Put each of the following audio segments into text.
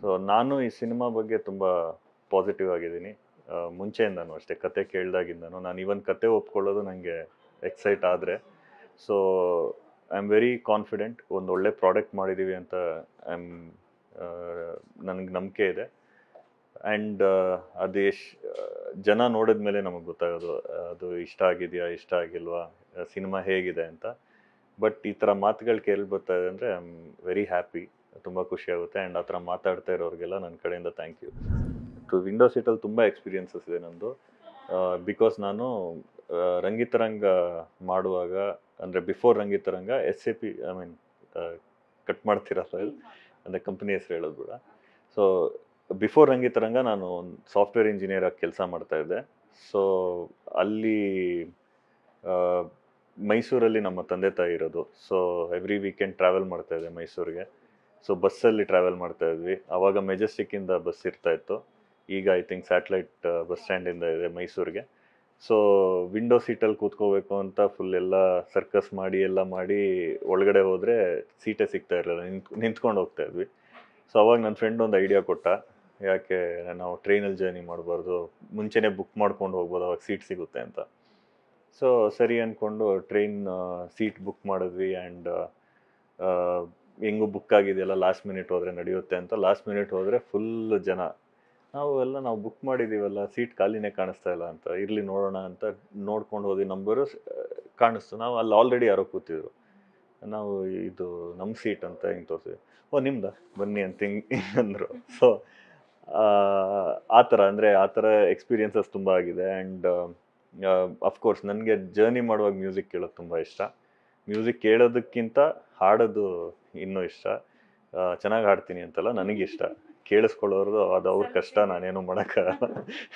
so ನಾನು ಈ cinema ಬಗ್ಗೆ ತುಂಬ ಪಾಸಿಟಿವ್ ಆಗಿದ್ದೀನಿ ಆ, ಮುಂಚೆಯಿಂದನೂ ಅಷ್ಟೇ ಕತೆ ಕೇಳ್ದಾಗಿಂದನೂ ನಾನು ಇವನ್ ಕತೆ ಒಪ್ಕೊಳ್ಳೋದು ನನಗೆ ಎಕ್ಸೈಟ್ ಆದರೆ so I am very confident ಒಂದು ಒಳ್ಳೆ ಪ್ರಾಡಕ್ಟ್ ಮಾಡಿದ್ದೀವಿ ಅಂತ ಐ ಆಮ್ ನನಗೆ ನಂಬಿಕೆ ಇದೆ ಆ್ಯಂಡ್ ಅದು ಎಶ್ ಜನ ನೋಡಿದ ಮೇಲೆ ನಮಗೆ ಗೊತ್ತಾಗೋದು ಅದು ಇಷ್ಟ ಆಗಿದೆಯಾ ಇಷ್ಟ ಆಗಿಲ್ವಾ ಸಿನಿಮಾ ಹೇಗಿದೆ ಅಂತ ಬಟ್ ಈ ಥರ ಮಾತುಗಳು ಕೇಳಿ ಬರ್ತಾ ಇದೆ ಅಂದರೆ ಐ ಆಮ್ ವೆರಿ ಹ್ಯಾಪಿ ತುಂಬ ಖುಷಿ ಆಗುತ್ತೆ ಆ್ಯಂಡ್ ಆ ಥರ ಮಾತಾಡ್ತಾ ಇರೋರಿಗೆಲ್ಲ ನನ್ನ ಕಡೆಯಿಂದ ಥ್ಯಾಂಕ್ ಯು ವಿಂಡೋ ಸೀಟಲ್ಲಿ ತುಂಬ ಎಕ್ಸ್ಪೀರಿಯನ್ಸಸ್ ಇದೆ ನಂದು ಬಿಕಾಸ್ ನಾನು ಆ, ರಂಗಿತರಂಗ ಮಾಡುವಾಗ ಅಂದರೆ before Rangitaranga S A P I mean cut ಮಾಡ್ತಿರಲ್ಲ ಅಂದರೆ ಕಂಪ್ನಿ ಹೆಸರು ಹೇಳೋದು ಬೇಡ ಸೊ ಬಿಫೋರ್ ರಂಗಿತರಂಗ ನಾನು ಒಂದು ಸಾಫ್ಟ್ವೇರ್ ಇಂಜಿನಿಯರ್ ಆಗಿ ಕೆಲಸ ಮಾಡ್ತಾ ಇದ್ದೆ ಸೊ ಅಲ್ಲಿ ಆ, ಮೈಸೂರಲ್ಲಿ ನಮ್ಮ ತಂದೆ ತಾಯಿ ಇರೋದು ಸೊ ಎವ್ರಿ ವೀಕೆಂಡ್ ಟ್ರಾವೆಲ್ ಮಾಡ್ತಾ ಇದ್ದೆ ಮೈಸೂರಿಗೆ ಸೊ ಬಸ್ಸಲ್ಲಿ ಟ್ರಾವೆಲ್ ಮಾಡ್ತಾ ಇದ್ವಿ ಆವಾಗ ಮೆಜೆಸ್ಟಿಕ್ಕಿಂದ ಬಸ್ ಇರ್ತಾ ಇತ್ತು ಈಗ ಐ ಥಿಂಕ್ ಸ್ಯಾಟಲೈಟ್ ಬಸ್ ಸ್ಟ್ಯಾಂಡಿಂದ ಇದೆ ಮೈಸೂರಿಗೆ ಸೊ ವಿಂಡೋ ಸೀಟಲ್ಲಿ ಕೂತ್ಕೋಬೇಕು ಅಂತ ಫುಲ್ ಎಲ್ಲ ಸರ್ಕಸ್ ಮಾಡಿ ಎಲ್ಲ ಮಾಡಿ ಒಳಗಡೆ ಹೋದರೆ ಸೀಟೇ ಸಿಗ್ತಾ ಇರಲಿಲ್ಲ ನಿಂತ್ ನಿಂತ್ಕೊಂಡು ಹೋಗ್ತಾ ಇದ್ವಿ ಸೊ ಅವಾಗ ನನ್ನ ಫ್ರೆಂಡ್ ಒಂದು ಐಡಿಯಾ ಕೊಟ್ಟ ಯಾಕೆ ನಾವು ಟ್ರೈನಲ್ಲಿ ಜರ್ನಿ ಮಾಡಬಾರ್ದು ಮುಂಚೆನೇ ಬುಕ್ ಮಾಡ್ಕೊಂಡು ಹೋಗ್ಬೋದು ಅವಾಗ ಸೀಟ್ ಸಿಗುತ್ತೆ ಅಂತ ಸೊ ಸರಿ ಅಂದ್ಕೊಂಡು ಟ್ರೈನ್ ಸೀಟ್ ಬುಕ್ ಮಾಡಿದ್ವಿ ಆ್ಯಂಡ್ ಹೆಂಗೂ ಬುಕ್ ಆಗಿದೆಯಲ್ಲ ಲಾಸ್ಟ್ ಮಿನಿಟ್ ಹೋದರೆ ನಡೆಯುತ್ತೆ ಅಂತ ಲಾಸ್ಟ್ ಮಿನಿಟ್ ಹೋದರೆ ಫುಲ್ ಜನ ನಾವು ಎಲ್ಲ ನಾವು ಬುಕ್ ಮಾಡಿದ್ದೀವಲ್ಲ ಸೀಟ್ ಖಾಲಿನೇ ಕಾಣಿಸ್ತಾ ಇಲ್ಲ ಅಂತ ಇರಲಿ ನೋಡೋಣ ಅಂತ ನೋಡ್ಕೊಂಡು ಹೋದ್ವಿ ನಂಬರು ಕಾಣಿಸ್ತು ನಾವು ಅಲ್ಲಿ ಆಲ್ರೆಡಿ ಯಾರೋ ಕೂತಿದ್ರು ನಾವು ಇದು ನಮ್ಮ ಸೀಟ್ ಅಂತ ಹಿಂಗೆ ತೋರಿಸಿದ್ವಿ ಓ ನಿಮ್ದ ಬನ್ನಿ ಅಂತ ಹಿಂಗೆ ಅಂದರು ಸೊ ಆ ಥರ ಅಂದರೆ ಆ ಥರ ಎಕ್ಸ್ಪೀರಿಯನ್ಸಸ್ ತುಂಬ ಆಗಿದೆ ಆ್ಯಂಡ್ ಅಫ್ಕೋರ್ಸ್ ನನಗೆ ಜರ್ನಿ ಮಾಡುವಾಗ ಮ್ಯೂಸಿಕ್ ಕೇಳೋದು ತುಂಬ ಇಷ್ಟ ಮ್ಯೂಸಿಕ್ ಕೇಳೋದಕ್ಕಿಂತ ಹಾಡೋದು ಇನ್ನೂ ಇಷ್ಟ ಚೆನ್ನಾಗಿ ಹಾಡ್ತೀನಿ ಅಂತಲ್ಲ ನನಗಿಷ್ಟ ಕೇಳಿಸ್ಕೊಳ್ಳೋರು ಅದು ಅವ್ರ ಕಷ್ಟ ನಾನೇನು ಮಾಡೋಕ್ಕಾಗಲ್ಲ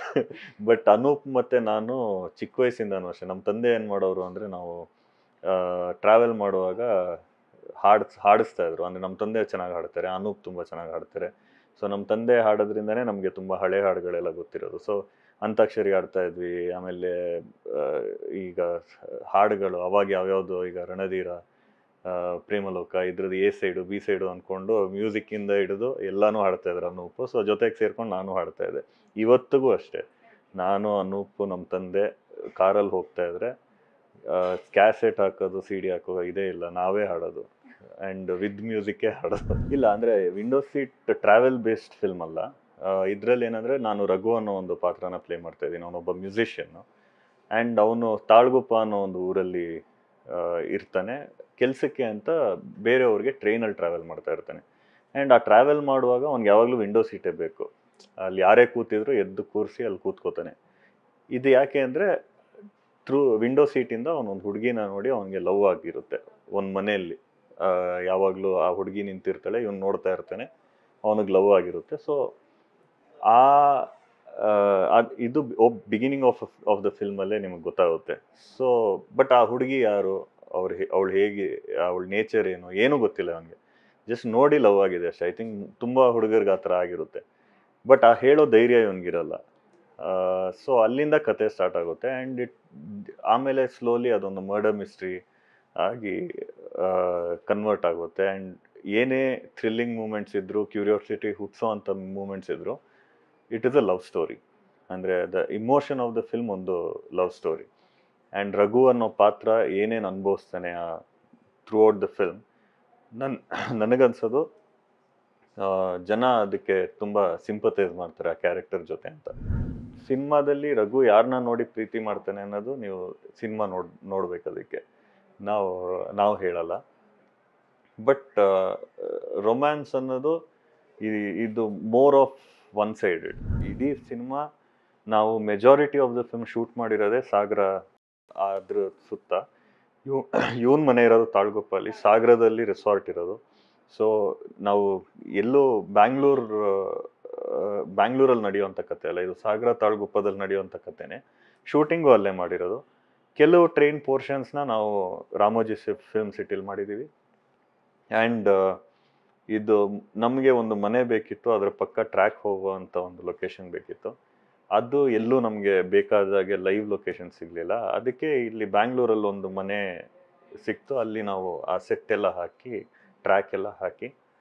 ಬಟ್ ಅನೂಪ್ ಮತ್ತು ನಾನು ಚಿಕ್ಕ ವಯಸ್ಸಿಂದನೂ ಅಷ್ಟೇ ನಮ್ಮ ತಂದೆ ಏನು ಮಾಡೋರು ಅಂದರೆ ನಾವು ಟ್ರಾವೆಲ್ ಮಾಡುವಾಗ ಹಾಡ್ಸ್ ಹಾಡಿಸ್ತಾ ಇದ್ರು ಅಂದರೆ ನಮ್ಮ ತಂದೆ ಚೆನ್ನಾಗಿ ಹಾಡ್ತಾರೆ ಅನೂಪ್ ತುಂಬ ಚೆನ್ನಾಗಿ ಹಾಡ್ತಾರೆ ಸೊ ನಮ್ಮ ತಂದೆ ಹಾಡೋದ್ರಿಂದನೇ ನಮಗೆ ತುಂಬ ಹಳೆ ಹಾಡುಗಳೆಲ್ಲ ಗೊತ್ತಿರೋದು ಸೊ ಅಂತಾಕ್ಷರಿ ಆಡ್ತಾ ಇದ್ವಿ ಆಮೇಲೆ ಆ, ಈಗ ಹಾಡುಗಳು ಅವಾಗ ಯಾವ್ಯಾವುದು ಈಗ ರಣಧೀರ ಆ, ಪ್ರೇಮಲೋಕ ಇದ್ರದ್ದು ಎ ಸೈಡು ಬಿ ಸೈಡು ಅಂದ್ಕೊಂಡು ಮ್ಯೂಸಿಕ್ಕಿಂದ ಹಿಡಿದು ಎಲ್ಲನೂ ಹಾಡ್ತಾ ಇದ್ರು ಅನೂಪು ಸೊ ಜೊತೆಗೆ ಸೇರ್ಕೊಂಡು ನಾನು ಹಾಡ್ತಾ ಇದ್ದೆ ಇವತ್ತಿಗೂ ಅಷ್ಟೇ ನಾನು ಅನೂಪು ನಮ್ಮ ತಂದೆ ಕಾರಲ್ಲಿ ಹೋಗ್ತಾ ಇದ್ರೆ ಕ್ಯಾಸೆಟ್ ಹಾಕೋದು ಸಿ ಡಿ ಹಾಕೋ ಇದೇ ಇಲ್ಲ ನಾವೇ ಹಾಡೋದು ಆ್ಯಂಡ್ ವಿತ್ ಮ್ಯೂಸಿಕ್ಕೇ ಹಾಡೋದು ಇಲ್ಲ ಅಂದರೆ window seat travel based film ಅಲ್ಲ ಇದರಲ್ಲಿ ಏನಂದರೆ ನಾನು ರಘು ಅನ್ನೋ ಒಂದು ಪಾತ್ರನ ಪ್ಲೇ ಮಾಡ್ತಾ ಇದ್ದೀನಿ ಅವನೊಬ್ಬ ಮ್ಯೂಸಿಷಿಯನ್ನು ಆ್ಯಂಡ್ ಅವನು ತಾಳ್ಗುಪ್ಪ ಅನ್ನೋ ಒಂದು ಊರಲ್ಲಿ ಆ, ಇರ್ತಾನೆ ಕೆಲಸಕ್ಕೆ ಅಂತ ಬೇರೆಯವ್ರಿಗೆ ಟ್ರೈನಲ್ಲಿ ಟ್ರಾವೆಲ್ ಮಾಡ್ತಾ ಇರ್ತಾನೆ ಆ್ಯಂಡ್ ಆ ಟ್ರಾವೆಲ್ ಮಾಡುವಾಗ ಅವ್ನಿಗೆ ಯಾವಾಗಲೂ ವಿಂಡೋ ಸೀಟೇ ಬೇಕು ಅಲ್ಲಿ ಯಾರೇ ಕೂತಿದ್ರು ಎದ್ದು ಕೂರಿಸಿ ಅಲ್ಲಿ ಕೂತ್ಕೋತಾನೆ ಇದು ಯಾಕೆ ಅಂದರೆ ಥ್ರೂ ವಿಂಡೋ ಸೀಟಿಂದ ಅವನೊಂದು ಹುಡುಗಿನ ನೋಡಿ ಅವನಿಗೆ ಲವ್ ಆಗಿರುತ್ತೆ ಒಂದು ಮನೆಯಲ್ಲಿ ಯಾವಾಗಲೂ ಆ ಹುಡುಗಿ ನಿಂತಿರ್ತಾಳೆ ಇವ್ನು ನೋಡ್ತಾ ಇರ್ತಾನೆ ಅವನಿಗೆ ಲವ್ ಆಗಿರುತ್ತೆ ಸೊ ಆ ಆ, ಅದ್- ಇದು ಬಿಗಿನಿಂಗ್ ಆಫ್ ಆಫ್ ದ ಫಿಲ್ಮಲ್ಲೇ ನಿಮಗೆ ಗೊತ್ತಾಗುತ್ತೆ ಸೊ ಬಟ್ ಆ ಹುಡುಗಿ ಯಾರು ಅವ್ರು ಅವಳು ಹೇಗೆ ಅವಳ ನೇಚರ್ ಏನು ಏನೂ ಗೊತ್ತಿಲ್ಲ ಅವನಿಗೆ ಜಸ್ಟ್ ನೋಡಿ ಲವ್ ಆಗಿದೆ ಅಷ್ಟೇ ಐ ಥಿಂಕ್ ತುಂಬ ಹುಡುಗರಿಗೆ ಆ ಥರ ಆಗಿರುತ್ತೆ ಬಟ್ ಆ ಹೇಳೋ ಧೈರ್ಯ ಇವನಿಗಿರಲ್ಲ ಸೊ ಅಲ್ಲಿಂದ ಕತೆ ಸ್ಟಾರ್ಟ್ ಆಗುತ್ತೆ ಆ್ಯಂಡ್ ಇಟ್ ಆಮೇಲೆ ಸ್ಲೋಲಿ ಅದೊಂದು ಮರ್ಡರ್ ಮಿಸ್ಟ್ರಿ ಆಗಿ ಕನ್ವರ್ಟ್ ಆಗುತ್ತೆ ಆ್ಯಂಡ್ ಏನೇ ಥ್ರಿಲ್ಲಿಂಗ್ ಮೂಮೆಂಟ್ಸ್ ಇದ್ದರೂ ಕ್ಯೂರಿಯಾಸಿಟಿ ಹುಟ್ಟಿಸೋ ಅಂಥ ಮೂಮೆಂಟ್ಸ್ ಇದ್ದರೂ it is a love story ಅಂದರೆ the emotion of the film ಒಂದು ಲವ್ ಸ್ಟೋರಿ ಆ್ಯಂಡ್ ರಘು ಅನ್ನೋ ಪಾತ್ರ ಏನೇನು ಅನುಭವಿಸ್ತಾನೆ ಥ್ರೂ ಔಟ್ ದ ಫಿಲ್ಮ್ ನನ್ ನನಗನ್ಸೋದು ಆ, ಜನ ಅದಕ್ಕೆ ತುಂಬ ಸಿಂಪತೈಸ್ ಮಾಡ್ತಾರೆ ಆ ಕ್ಯಾರೆಕ್ಟರ್ ಜೊತೆ ಅಂತ ಸಿನಿಮಾದಲ್ಲಿ ರಘು ಯಾರನ್ನ ನೋಡಿ ಪ್ರೀತಿ ಮಾಡ್ತಾನೆ ಅನ್ನೋದು ನೀವು ಸಿನಿಮಾ ನೋಡ್ ನೋಡ್ಬೇಕು ಅದಕ್ಕೆ ನಾವು ನಾವು ಹೇಳಲ್ಲ ಬಟ್ ರೊಮ್ಯಾನ್ಸ್ ಅನ್ನೋದು ಈ- ಇದು ಮೋರ್ ಆಫ್ ಒನ್ ಸೈಡೆಡ್ ಇಡೀ ಸಿನಿಮಾ ನಾವು majority of the film shoot ಮಾಡಿರೋದೇ ಸಾಗರ ಅದ್ರ ಸುತ್ತ ಇವ್ ಇವನ್ ಮನೆ ಇರೋದು ತಾಳ್ಗೊಪ್ಪಲ್ಲಿ ಸಾಗರದಲ್ಲಿ ರೆಸಾರ್ಟ್ ಇರೋದು ಸೊ ನಾವು ಎಲ್ಲೋ ಬ್ಯಾಂಗ್ಳೂರ್ ಬ್ಯಾಂಗ್ಳೂರಲ್ಲಿ ನಡೆಯುವಂಥ ಕತೆ ಅಲ್ಲ ಇದು ಸಾಗರ ತಾಳ್ಗುಪ್ಪದಲ್ಲಿ ನಡೆಯುವಂಥ ಕತೆನೇ ಶೂಟಿಂಗು ಅಲ್ಲೇ ಮಾಡಿರೋದು ಕೆಲವು ಟ್ರೈನ್ ಪೋರ್ಷನ್ಸ್ನ ನಾವು ರಾಮೋಜಿ ಫಿಲ್ಮ್ ಸಿಟಿಲಿ ಮಾಡಿದ್ದೀವಿ ಆ್ಯಂಡ್ ಇದು ನಮಗೆ ಒಂದು ಮನೆ ಬೇಕಿತ್ತು ಅದರ ಪಕ್ಕ ಟ್ರ್ಯಾಕ್ ಹೋಗುವಂಥ ಒಂದು ಲೊಕೇಶನ್ ಬೇಕಿತ್ತು ಅದು ಎಲ್ಲೂ ನಮಗೆ ಬೇಕಾದಾಗೆ ಲೈವ್ ಲೊಕೇಶನ್ ಸಿಗಲಿಲ್ಲ ಅದಕ್ಕೆ ಇಲ್ಲಿ ಬ್ಯಾಂಗ್ಳೂರಲ್ಲಿ ಒಂದು ಮನೆ ಸಿಕ್ತು ಅಲ್ಲಿ ನಾವು ಆ ಸೆಟ್ ಎಲ್ಲ ಹಾಕಿ ಟ್ರ್ಯಾಕ್ ಎಲ್ಲ ಹಾಕಿ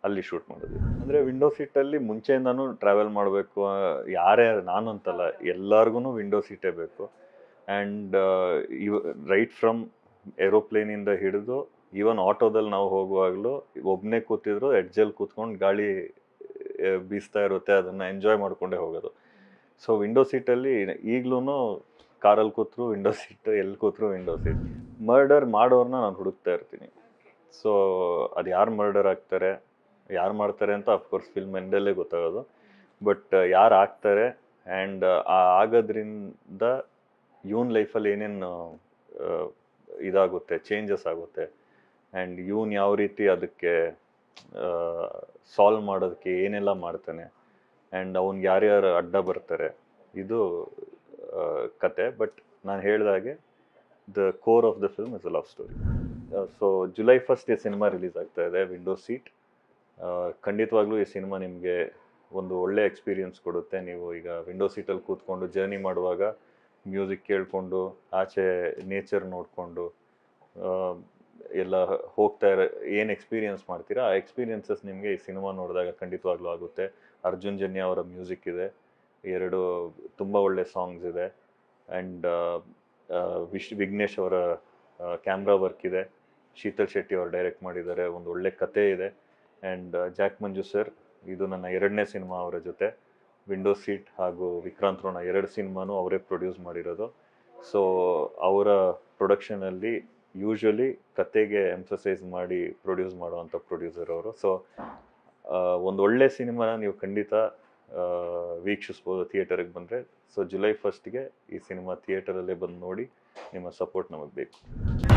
ಅಲ್ಲಿ ಶೂಟ್ ಮಾಡಿದ್ವಿ ಅಂದರೆ ವಿಂಡೋ ಸೀಟಲ್ಲಿ ಮುಂಚೆಯಿಂದನೂ ಟ್ರಾವೆಲ್ ಮಾಡಬೇಕು ಯಾರೇ ನಾನು ಅಂತಲ್ಲ ಎಲ್ಲರಿಗೂ ವಿಂಡೋ ಸೀಟೇ ಬೇಕು ಆ್ಯಂಡ್ ಇವ ರೈಟ್ ಫ್ರಮ್ ಏರೋಪ್ಲೇನಿಂದ ಹಿಡಿದು ಈವನ್ ಆಟೋದಲ್ಲಿ ನಾವು ಹೋಗುವಾಗಲೂ ಒಬ್ಬನೇ ಕೂತಿದ್ರು ಎಡ್ಜಲ್ಲಿ ಕೂತ್ಕೊಂಡು ಗಾಳಿ ಆ, ಬೀಸ್ತಾ ಇರುತ್ತೆ ಅದನ್ನು ಎಂಜಾಯ್ ಮಾಡಿಕೊಂಡೇ ಹೋಗೋದು ಸೊ ವಿಂಡೋ ಸೀಟಲ್ಲಿ ಈಗಲೂ ಕಾರಲ್ಲಿ ಕೂತ್ರು ವಿಂಡೋ ಸೀಟ್ ಎಲ್ಲಿ ಕೂತ್ರು ವಿಂಡೋ ಸೀಟ್ ಮರ್ಡರ್ ಮಾಡೋರ್ನ ನಾನು ಹುಡುಕ್ತಾ ಇರ್ತೀನಿ ಸೊ ಅದು ಯಾರು ಮರ್ಡರ್ ಆಗ್ತಾರೆ ಯಾರು ಮಾಡ್ತಾರೆ ಅಂತ ಅಫ್ಕೋರ್ಸ್ ಫಿಲ್ಮ್ ಎಂಡಲ್ಲೇ ಗೊತ್ತಾಗೋದು ಬಟ್ ಯಾರು ಆಗ್ತಾರೆ ಆ್ಯಂಡ್ ಆ ಆಗೋದ್ರಿಂದ ಇವನ್ ಲೈಫಲ್ಲಿ ಏನೇನು ಇದಾಗುತ್ತೆ ಚೇಂಜಸ್ ಆಗುತ್ತೆ ಆ್ಯಂಡ್ ಇವನ್ ಯಾವ ರೀತಿ ಅದಕ್ಕೆ ಸಾಲ್ವ್ ಮಾಡೋದಕ್ಕೆ ಏನೆಲ್ಲ ಮಾಡ್ತಾನೆ ಆ್ಯಂಡ್ ಅವ್ನಿಗೆ ಯಾರ್ಯಾರು ಅಡ್ಡ ಬರ್ತಾರೆ ಇದು ಆ, ಕತೆ ಬಟ್ ನಾನು ಹೇಳಿದಾಗೆ the core of the film is a love story so July first ಈ ಸಿನಿಮಾ ರಿಲೀಸ್ ಆಗ್ತಾ ಇದೆ ವಿಂಡೋ ಸೀಟ್ ಖಂಡಿತವಾಗ್ಲೂ ಈ ಸಿನಿಮಾ ನಿಮಗೆ ಒಂದು ಒಳ್ಳೆ ಎಕ್ಸ್ಪೀರಿಯನ್ಸ್ ಕೊಡುತ್ತೆ ನೀವು ಈಗ ವಿಂಡೋ ಸೀಟಲ್ಲಿ ಕೂತ್ಕೊಂಡು ಜರ್ನಿ ಮಾಡುವಾಗ ಮ್ಯೂಸಿಕ್ ಕೇಳಿಕೊಂಡು ಆಚೆ ನೇಚರ್ ನೋಡಿಕೊಂಡು ಎಲ್ಲ ಹೋಗ್ತಾ ಇರೋ ಏನು ಎಕ್ಸ್ಪೀರಿಯನ್ಸ್ ಮಾಡ್ತೀರಾ ಆ ಎಕ್ಸ್ಪೀರಿಯನ್ಸಸ್ ನಿಮಗೆ ಈ ಸಿನಿಮಾ ನೋಡಿದಾಗ ಖಂಡಿತವಾಗ್ಲೂ ಆಗುತ್ತೆ ಅರ್ಜುನ್ ಜನ್ಯ ಅವರ ಮ್ಯೂಸಿಕ್ ಇದೆ ಎರಡು ತುಂಬ ಒಳ್ಳೆ ಸಾಂಗ್ಸ್ ಇದೆ ಆ್ಯಂಡ್ ವಿಶ್ ವಿಘ್ನೇಶ್ ಅವರ ಕ್ಯಾಮ್ರಾ ವರ್ಕ್ ಇದೆ ಶೀತಲ್ ಶೆಟ್ಟಿ ಅವರು ಡೈರೆಕ್ಟ್ ಮಾಡಿದ್ದಾರೆ ಒಂದು ಒಳ್ಳೆ ಕತೆ ಇದೆ ಆ್ಯಂಡ್ ಜಾಕ್ ಮಂಜು ಸರ್ ಇದು ನನ್ನ ಎರಡನೇ ಸಿನಿಮಾ ಅವರ ಜೊತೆ ವಿಂಡೋ ಸೀಟ್ ಹಾಗೂ ವಿಕ್ರಾಂತ್ ರೋಣ ಎರಡು ಸಿನಿಮಾನು ಅವರೇ ಪ್ರೊಡ್ಯೂಸ್ ಮಾಡಿರೋದು ಸೊ ಅವರ ಪ್ರೊಡಕ್ಷನಲ್ಲಿ ಯೂಶ್ವಲಿ ಕತೆಗೆ ಎಂಫಸೈಸ್ ಮಾಡಿ ಪ್ರೊಡ್ಯೂಸ್ ಮಾಡುವಂಥ ಪ್ರೊಡ್ಯೂಸರ್ ಅವರು ಸೊ ಒಂದು ಒಳ್ಳೆ ಸಿನಿಮಾನ ನೀವು ಖಂಡಿತ ಆ, ವೀಕ್ಷಿಸ್ಬೋದು ಥಿಯೇಟರ್ಗೆ ಬಂದರೆ ಸೊ ಜುಲೈ ಫಸ್ಟ್ಗೆ ಈ ಸಿನಿಮಾ ಥಿಯೇಟರಲ್ಲೇ ಬಂದು ನೋಡಿ ನಿಮ್ಮ ಸಪೋರ್ಟ್ ನಮಗೆ ಬೇಕು